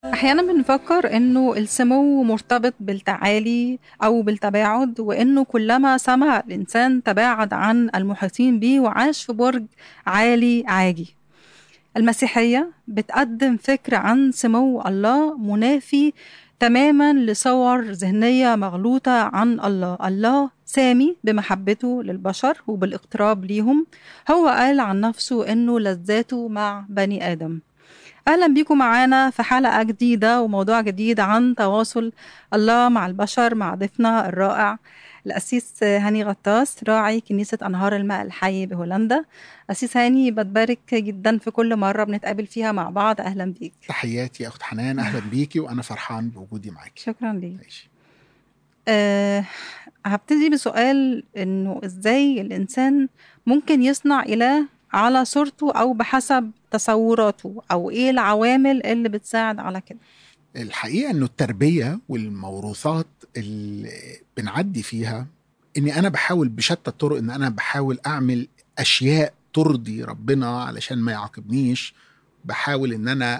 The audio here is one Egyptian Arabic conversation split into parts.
احيانا بنفكر انه السمو مرتبط بالتعالي او بالتباعد وانه كلما سما الانسان تباعد عن المحيطين به وعاش في برج عالي عاجي المسيحيه بتقدم فكر عن سمو الله منافي تماما لصور ذهنيه مغلوطه عن الله الله سامي بمحبته للبشر وبالاقتراب ليهم هو قال عن نفسه انه لذاته مع بني ادم اهلا بيكم معانا في حلقه جديده وموضوع جديد عن تواصل الله مع البشر مع ضيفنا الرائع الأسيس هاني غطاس راعي كنيسة أنهار الماء الحي بهولندا أسيس هاني بتبارك جدا في كل مرة بنتقابل فيها مع بعض أهلا بيك تحياتي يا أخت حنان أهلا بيكي وأنا فرحان بوجودي معاكي شكرا ليك أه هبتدي بسؤال إنه إزاي الإنسان ممكن يصنع إله على صورته أو بحسب تصوراته أو إيه العوامل اللي بتساعد على كده الحقيقة أنه التربية والموروثات اللي بنعدي فيها أني أنا بحاول بشتى الطرق أن أنا بحاول أعمل أشياء ترضي ربنا علشان ما يعاقبنيش بحاول ان انا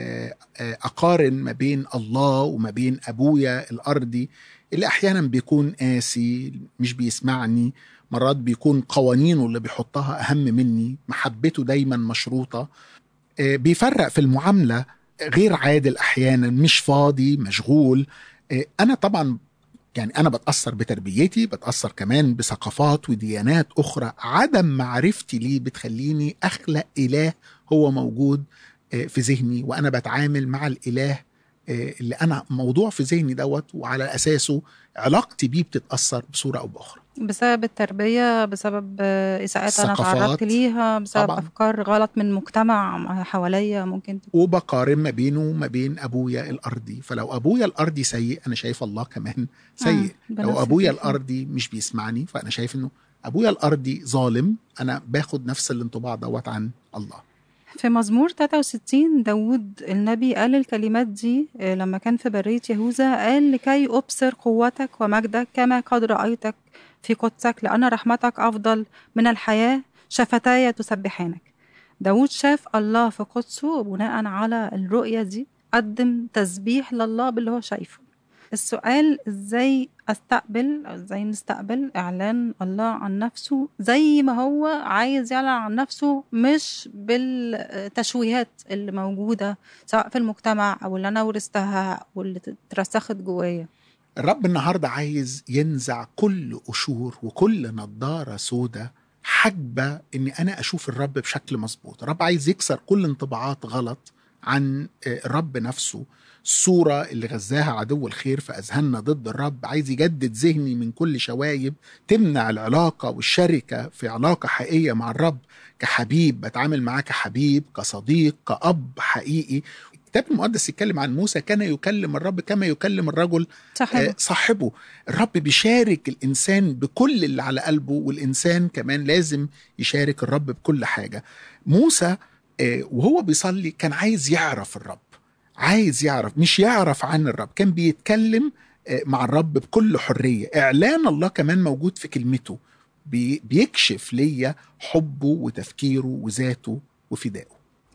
اقارن ما بين الله وما بين ابويا الارضي اللي احيانا بيكون قاسي مش بيسمعني مرات بيكون قوانينه اللي بيحطها اهم مني محبته دايما مشروطه بيفرق في المعامله غير عادل احيانا مش فاضي مشغول انا طبعا يعني انا بتاثر بتربيتي بتاثر كمان بثقافات وديانات اخرى عدم معرفتي ليه بتخليني اخلق اله هو موجود في ذهني وانا بتعامل مع الاله اللي انا موضوع في ذهني دوت وعلى اساسه علاقتي بيه بتتاثر بصوره او باخرى بسبب التربية بسبب إساءات أنا تعرضت ليها بسبب طبعا. أفكار غلط من مجتمع حواليا ممكن تكون. وبقارن ما بينه وما بين أبويا الأرضي فلو أبويا الأرضي سيء أنا شايف الله كمان سيء آه. لو أبويا الأرضي مش بيسمعني فأنا شايف أنه أبويا الأرضي ظالم أنا باخد نفس الانطباع دوت عن الله في مزمور 63 داود النبي قال الكلمات دي لما كان في برية يهوذا قال لكي أبصر قوتك ومجدك كما قد رأيتك في قدسك لأن رحمتك أفضل من الحياة شفتاي تسبحانك داود شاف الله في قدسه وبناء على الرؤية دي قدم تسبيح لله باللي هو شايفه السؤال ازاي استقبل او ازاي نستقبل اعلان الله عن نفسه زي ما هو عايز يعلن عن نفسه مش بالتشويهات اللي موجوده سواء في المجتمع او اللي انا ورثتها واللي اترسخت جوايا الرب النهارده عايز ينزع كل قشور وكل نضاره سودة حاجبه اني انا اشوف الرب بشكل مظبوط الرب عايز يكسر كل انطباعات غلط عن الرب نفسه الصورة اللي غزاها عدو الخير في أذهاننا ضد الرب عايز يجدد ذهني من كل شوايب تمنع العلاقة والشركة في علاقة حقيقية مع الرب كحبيب بتعامل معاه كحبيب كصديق كأب حقيقي الكتاب المقدس يتكلم عن موسى كان يكلم الرب كما يكلم الرجل صاحبه, صاحبه. الرب بيشارك الإنسان بكل اللي على قلبه والإنسان كمان لازم يشارك الرب بكل حاجة موسى وهو بيصلي كان عايز يعرف الرب عايز يعرف مش يعرف عن الرب كان بيتكلم مع الرب بكل حرية إعلان الله كمان موجود في كلمته بيكشف ليا حبه وتفكيره وذاته وفدائه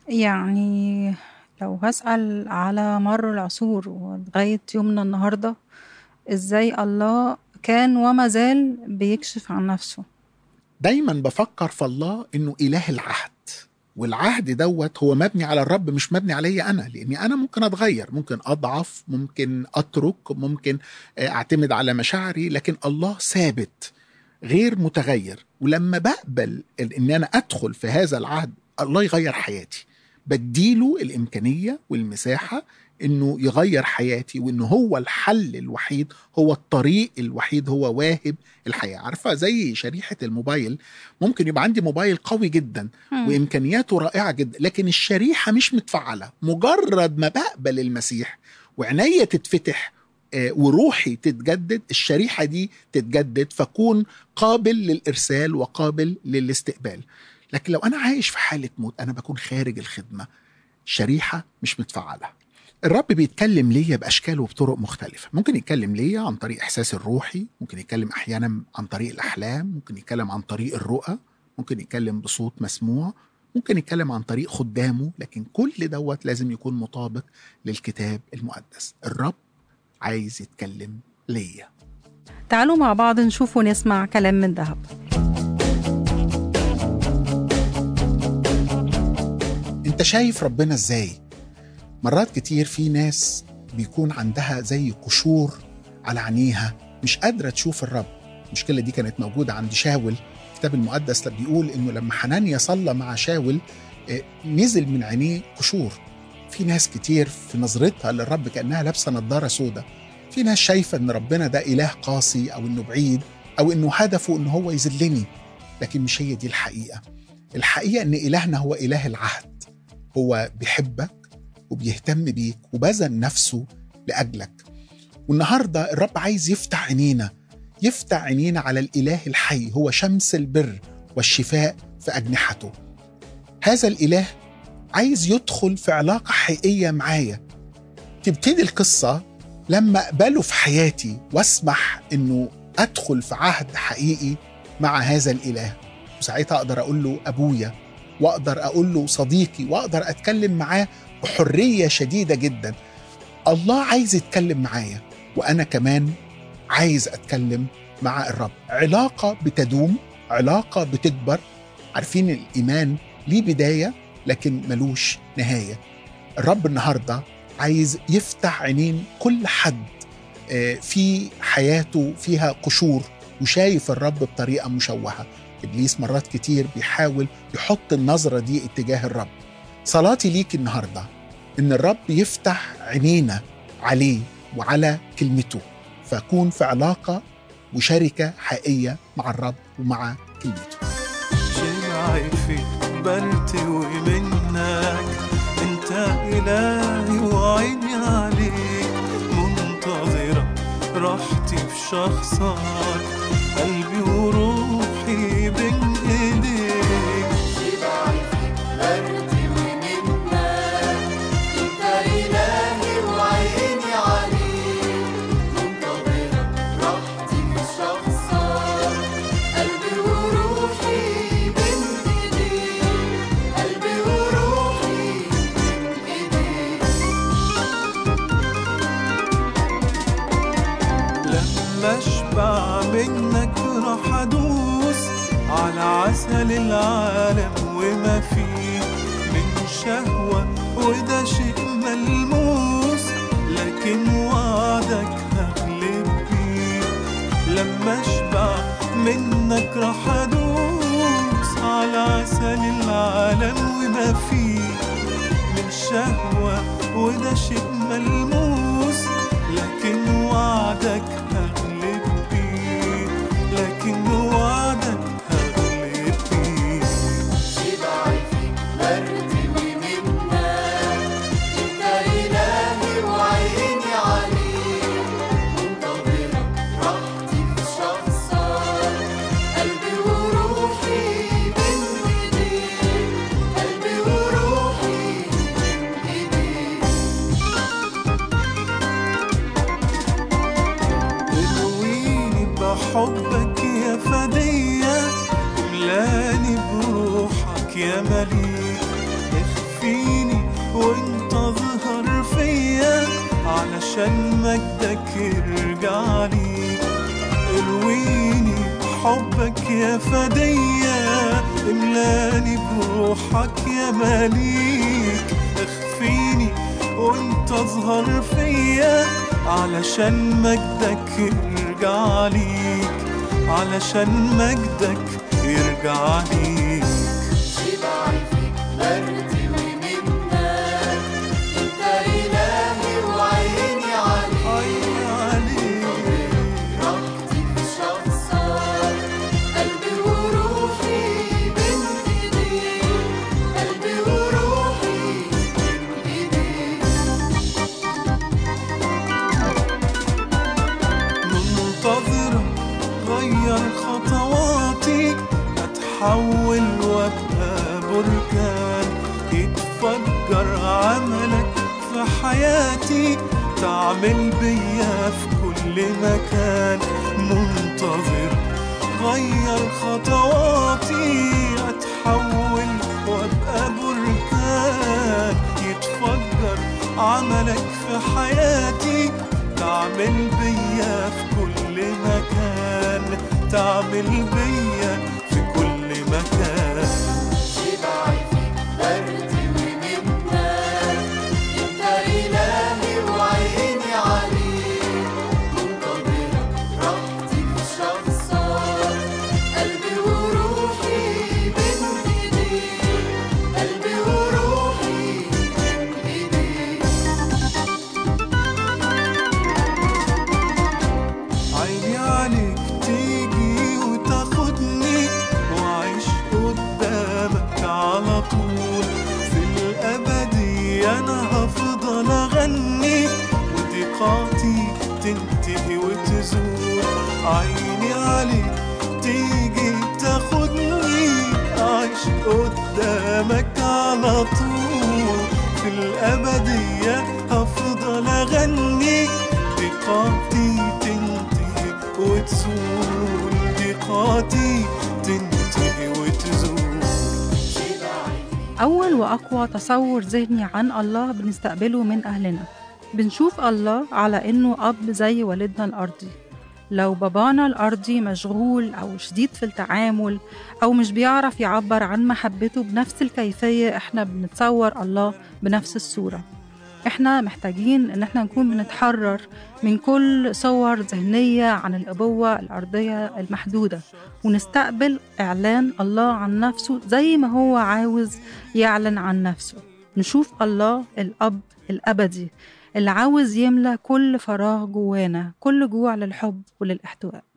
يعني لو هسأل على مر العصور ولغاية يومنا النهاردة إزاي الله كان وما زال بيكشف عن نفسه دايما بفكر في الله إنه إله العهد والعهد دوت هو مبني على الرب مش مبني عليا انا لاني انا ممكن اتغير ممكن اضعف ممكن اترك ممكن اعتمد على مشاعري لكن الله ثابت غير متغير ولما بقبل ان انا ادخل في هذا العهد الله يغير حياتي بديله الامكانيه والمساحه انه يغير حياتي وانه هو الحل الوحيد هو الطريق الوحيد هو واهب الحياه عارفه زي شريحه الموبايل ممكن يبقى عندي موبايل قوي جدا مم. وامكانياته رائعه جدا لكن الشريحه مش متفعله مجرد ما بقبل المسيح وعينيا تتفتح آه، وروحي تتجدد الشريحه دي تتجدد فكون قابل للارسال وقابل للاستقبال لكن لو انا عايش في حاله موت انا بكون خارج الخدمه شريحه مش متفعله الرب بيتكلم ليا باشكال وبطرق مختلفه ممكن يتكلم ليا عن طريق احساس الروحي ممكن يتكلم احيانا عن طريق الاحلام ممكن يتكلم عن طريق الرؤى ممكن يتكلم بصوت مسموع ممكن يتكلم عن طريق خدامه لكن كل دوت لازم يكون مطابق للكتاب المقدس الرب عايز يتكلم ليا تعالوا مع بعض نشوف ونسمع كلام من ذهب انت شايف ربنا ازاي مرات كتير في ناس بيكون عندها زي قشور على عينيها مش قادرة تشوف الرب المشكلة دي كانت موجودة عند شاول الكتاب المقدس بيقول انه لما حنانيا صلى مع شاول آه، نزل من عينيه قشور في ناس كتير في نظرتها للرب كأنها لابسة نظارة سودة في ناس شايفة ان ربنا ده إله قاسي أو انه بعيد أو انه هدفه انه هو يذلني لكن مش هي دي الحقيقة الحقيقة ان إلهنا هو إله العهد هو بيحبك وبيهتم بيك وبذل نفسه لأجلك والنهاردة الرب عايز يفتح عينينا يفتح عينينا على الإله الحي هو شمس البر والشفاء في أجنحته هذا الإله عايز يدخل في علاقة حقيقية معايا تبتدي القصة لما أقبله في حياتي واسمح إنه أدخل في عهد حقيقي مع هذا الإله وساعتها أقدر أقول له أبويا وأقدر أقول له صديقي وأقدر أتكلم معاه بحرية شديدة جدا الله عايز يتكلم معايا وأنا كمان عايز أتكلم مع الرب علاقة بتدوم علاقة بتكبر عارفين الإيمان ليه بداية لكن ملوش نهاية الرب النهاردة عايز يفتح عينين كل حد آه، في حياته فيها قشور وشايف الرب بطريقة مشوهة إبليس مرات كتير بيحاول يحط النظرة دي اتجاه الرب صلاتي ليك النهاردة إن الرب يفتح عينينا عليه وعلى كلمته فأكون في علاقة وشركة حقيقية مع الرب ومع كلمته شمعي فيك برتوي منك انت الهي وعيني عليك منتظرة راحتي في شخصك قلبي وروحي بين ايديك لما اشبع منك راح ادوس على عسل العالم وما فيه من شهوة وده شيء ملموس لكن وعدك هغلب بيه لما اشبع منك راح ادوس على عسل العالم وما فيه من شهوة وده شيء ملموس لكن وعدك هغلب بيه لكن وعدك هغلب بيه تلويني بحبك يا فدية املاني بروحك يا مليك اخفيني وانت ظهر فيا علشان مجدك يرجع لي ارويني بحبك يا فدية املاني بروحك يا مليك اخفيني وانت اظهر فيا علشان مجدك يرجع ليك علشان مجدك يرجع ليك عيني عليك منتظرة غير خطواتي أتحول وأبقى بركان يتفجر عملك في حياتي تعمل بيا في كل مكان منتظر غير خطواتي أتحول وأبقى يتفجر عملك في حياتي تعمل بيا في كل مكان تعمل بيا في كل مكان شبعي فيك بردي ومنك انت الهي وعيني عليك منتظرك راحتي بشخصك قلبي وروحي من ايديك قلبي وروحي من ايديك عيني عليك تيجي وتاخدني وعيش قدامك على طول في الأبدي أنا هفضل أغني وضيقاتي تنتهي وتزول عيني عليك تيجي تاخدني أعيش قدامك على طول في الأبدية هفضل أغني ضيقاتي تنتهي وتزول ضيقاتي تنتهي وتزول أول وأقوى تصور ذهني عن الله بنستقبله من أهلنا بنشوف الله على إنه أب زي والدنا الأرضي لو بابانا الأرضي مشغول أو شديد في التعامل أو مش بيعرف يعبر عن محبته بنفس الكيفية إحنا بنتصور الله بنفس الصورة إحنا محتاجين إن إحنا نكون بنتحرر من كل صور ذهنية عن الأبوة الأرضية المحدودة ونستقبل إعلان الله عن نفسه زي ما هو عاوز يعلن عن نفسه نشوف الله الأب الأبدي اللي عاوز يملى كل فراغ جوانا كل جوع للحب وللاحتواء